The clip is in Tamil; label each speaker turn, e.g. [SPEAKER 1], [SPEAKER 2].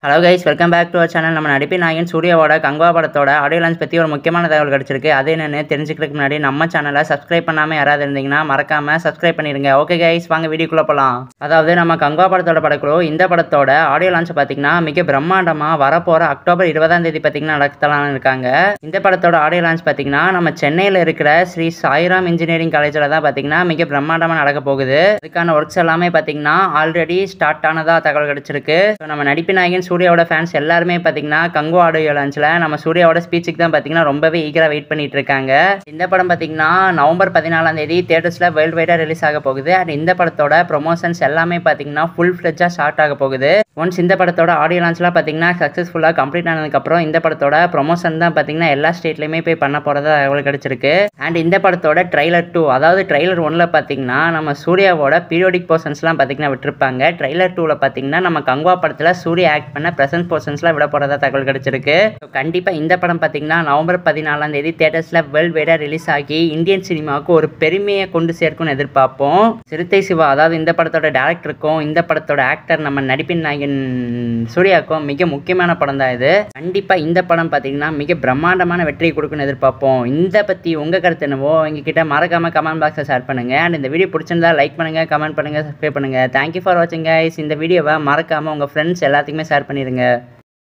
[SPEAKER 1] hello guys welcome back to our channel நம்ம நடிப்பின் நாயகன் சூர்யாவோட கங்குவா படத்தோட ஆடியோ லான்ச் பற்றி ஒரு முக்கியமான தகவல் கிடச்சிருக்கு அது என்னென்னு தெரிஞ்சுக்கிறதுக்கு முன்னாடி நம்ம சேனலை சப்ஸ்கிரைப் பண்ணாமல் யாராவது இருந்தீங்கன்னா மறக்காம சப்ஸ்கிரைப் பண்ணிடுங்க ஓகே கைஸ் வாங்க வீடியோக்குள்ளே போகலாம் அதாவது நம்ம கங்குவா படத்தோட படக்குழு இந்த படத்தோட ஆடியோ லான்ச் பார்த்தீங்கன்னா மிக பிரம்மாண்டமாக வரப்போகிற அக்டோபர் இருபதாம் தேதி பார்த்தீங்கன்னா நடத்தலாம்னு இருக்காங்க இந்த படத்தோட ஆடியோ லான்ச் பார்த்தீங்கன்னா நம்ம சென்னையில் இருக்கிற ஸ்ரீ சாய்ராம் இன்ஜினியரிங் காலேஜில் தான் பார்த்தீங்கன்னா மிக பிரம்மாண்டமாக நடக்க போகுது அதுக்கான ஒர்க்ஸ் எல்லாமே பார்த்தீங்கன்னா ஆல்ரெடி ஸ்டார்ட் ஆனதா தகவல் கிடைச்சிருக்கு So, நம்ம நடிப்பு நாயகன் சூர்யாவோட ஃபேன்ஸ் எல்லாருமே பார்த்தீங்கன்னா கங்கோ ஆடியோ லான்ச்சில் நம்ம சூர்யாவோட ஸ்பீச்சுக்கு தான் பார்த்தீங்கன்னா ரொம்பவே ஈகராக வெயிட் பண்ணிட்டு இருக்காங்க இந்த படம் பார்த்தீங்கன்னா நவம்பர் பதினாலாம் தேதி தேட்டர்ஸில் வேர்ல்டு வைடாக ரிலீஸ் ஆக போகுது அண்ட் இந்த படத்தோட ப்ரொமோஷன்ஸ் எல்லாமே பார்த்தீங்கன்னா ஃபுல் ஃப்ளெஜாக ஸ்டார்ட் ஆக போகுது ஒன்ஸ் இந்த படத்தோட ஆடியோ லான்ச்லாம் பார்த்தீங்கன்னா சக்ஸஸ்ஃபுல்லாக கம்ப்ளீட் ஆனதுக்கப்புறம் இந்த படத்தோட ப்ரொமோஷன் தான் பார்த்தீங்கன்னா எல்லா ஸ்டேட்லையுமே போய் பண்ண போகிறதா தகவல் கிடைச்சிருக்கு அண்ட் இந்த படத்தோட ட்ரைலர் டூ அதாவது ட்ரைலர் ஒன்ல பார்த்தீங்கன்னா நம்ம சூர்யாவோட பீரியோடிக் போர்ஷன்ஸ்லாம் பார்த்தீங்கன்னா விட்டுருப்பாங்க ட்ரைலர் டூவில் பார்த்தீங்கன்னா நம்ம கங்குவா படத்தில் சூர்யா ஆக்ட் பண்ண ப்ரெசன்ட் போர்ஷன்ஸ்லாம் விட போகிறதா தகவல் கிடைச்சிருக்கு ஸோ கண்டிப்பாக இந்த படம் பார்த்தீங்கன்னா நவம்பர் பதினாலாம் தேதி தேட்டர்ஸில் வேர்ல்டு வைடாக ரிலீஸ் ஆகி இந்தியன் சினிமாவுக்கு ஒரு பெருமையை கொண்டு சேர்க்கும்னு எதிர்பார்ப்போம் சிறுத்தை சிவா அதாவது இந்த படத்தோட டேரக்டருக்கும் இந்த படத்தோட ஆக்டர் நம்ம நடிப்பின் நாயகன் சூர்யாவுக்கும் மிக முக்கியமான படம் தான் இது கண்டிப்பாக இந்த படம் பார்த்தீங்கன்னா மிக பிரம்மாண்டமான வெற்றியை கொடுக்குன்னு எதிர்பார்ப்போம் இந்த பற்றி உங்கள் கருத்து என்னவோ எங்ககிட்ட மறக்காம கமெண்ட் பாக்ஸில் ஷேர் பண்ணுங்க அண்ட் இந்த வீடியோ பிடிச்சிருந்தா லைக் பண்ணுங்க கமெண்ட் பண்ணுங்க சப்ஸ்கிரைப் பண்ணுங்க தேங்க்யூ ஃபார் வாட்சிங் கைஸ் இந்த வீடியோவை மறக்காம உங்கள் ஃப்ரெண்ட்ஸ் எல்லாத்துக்குமே ஷேர் பண்ணிடுங்க